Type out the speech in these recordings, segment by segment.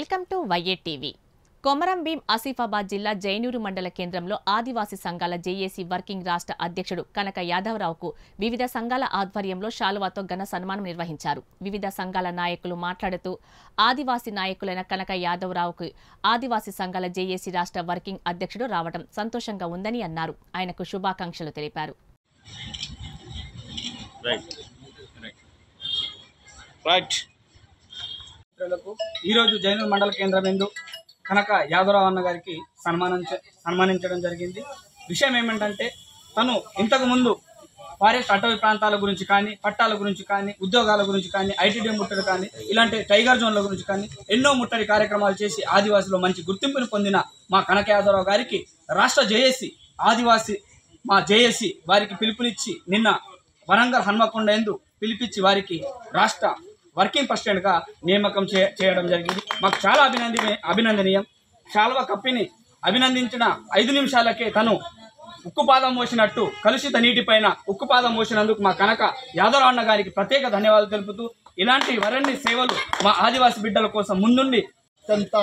welcome to YA TV Komaram Bheem Asifabad జిల్లా జైనూరు మండల కేంద్రంలో ఆదివాసీ సంఘాల జేఏసీ వర్కింగ్ రాష్ట్ర అధ్యక్షుడు కనక యాదవరావుకు వివిధ సంఘాల ఆధ్వర్యంలో శాలువాతో ఘన సన్మానం నిర్వహించారు వివిధ సంఘాల నాయకులు మాట్లాడుతూ ఆదివాసీ నాయకులైన కనక యాదవరావుకు ఆదివాసీ సంఘాల జేఏసీ రాష్ట్ర వర్కింగ్ అధ్యక్షుడు రావడం సంతోషంగా ఉందని అన్నారు ఆయనకు శుభాకాంక్షలు తెలిపారు రైట్ రైట్ మిత్రులకు ఈరోజు జైనూర్ మండల కేంద్రం ఎందు కనక యాదవరావు అన్న గారికి సన్మానించ సన్మానించడం జరిగింది విషయం ఏమిటంటే తను ఇంతకు ముందు ఫారెస్ట్ అటవీ ప్రాంతాల గురించి కానీ పట్టాల గురించి కానీ ఉద్యోగాల గురించి కానీ ఐటీడీ ముట్టడి కానీ ఇలాంటి టైగర్ జోన్ల గురించి కానీ ఎన్నో ముట్టడి కార్యక్రమాలు చేసి ఆదివాసులు మంచి గుర్తింపును పొందిన మా కనక యాదవరావు గారికి రాష్ట్ర జేఏసీ ఆదివాసీ మా జేఏసీ వారికి పిలుపునిచ్చి నిన్న వరంగల్ హన్మకొండ ఎందు పిలిపించి వారికి రాష్ట్ర వర్కింగ్ ప్రెసిడెంట్గా నియామకం చే చేయడం జరిగింది మాకు చాలా అభినందన అభినందనీయం శాల్వ కప్పిని అభినందించిన ఐదు నిమిషాలకే తను ఉక్కుపాదం మోసినట్టు కలుషిత నీటిపైన ఉక్కుపాదం మోసినందుకు మా కనక యాదవరావు అన్న గారికి ప్రత్యేక ధన్యవాదాలు తెలుపుతూ ఇలాంటి వరన్ని సేవలు మా ఆదివాసి బిడ్డల కోసం ముందుండి అత్యంత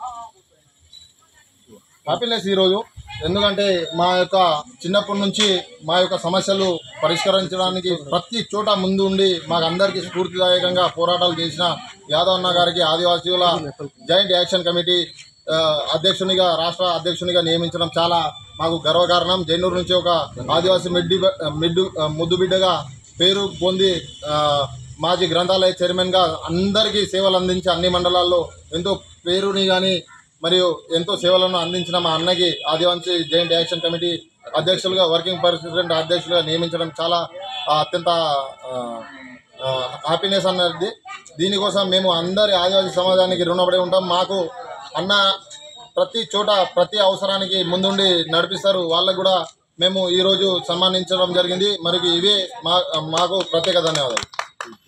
హ్యాపీనెస్ ఈరోజు ఎందుకంటే మా యొక్క చిన్నప్పటి నుంచి మా యొక్క సమస్యలు పరిష్కరించడానికి ప్రతి చోట ముందు ఉండి మాకు అందరికీ స్ఫూర్తిదాయకంగా పోరాటాలు చేసిన యాదవ్ అన్న గారికి ఆదివాసీల జాయింట్ యాక్షన్ కమిటీ ఆ, అధ్యక్షునిగా రాష్ట్ర అధ్యక్షునిగా నియమించడం చాలా మాకు గర్వకారణం జైనూరు నుంచి ఒక ఆదివాసీ మిడ్డి మిడ్డు ముద్దు బిడ్డగా పేరు పొంది ఆ, మాజీ గ్రంథాలయ చైర్మన్గా అందరికీ సేవలు అందించి అన్ని మండలాల్లో ఎంతో పేరుని కానీ మరియు ఎంతో సేవలను అందించిన మా అన్నకి ఆదివాసీ జాయింట్ యాక్షన్ కమిటీ అధ్యక్షులుగా వర్కింగ్ ప్రెసిడెంట్ అధ్యక్షులుగా నియమించడం చాలా ఆ, అత్యంత హ్యాపీనెస్ అన్నది దీనికోసం మేము అందరి ఆదివాసీ సమాజానికి రుణపడి ఉంటాం మాకు అన్న ప్రతి చోట ప్రతి అవసరానికి ముందుండి నడిపిస్తారు వాళ్ళకు కూడా మేము ఈరోజు సన్మానించడం జరిగింది మరి ఇవే మా మాకు ప్రత్యేక ధన్యవాదాలు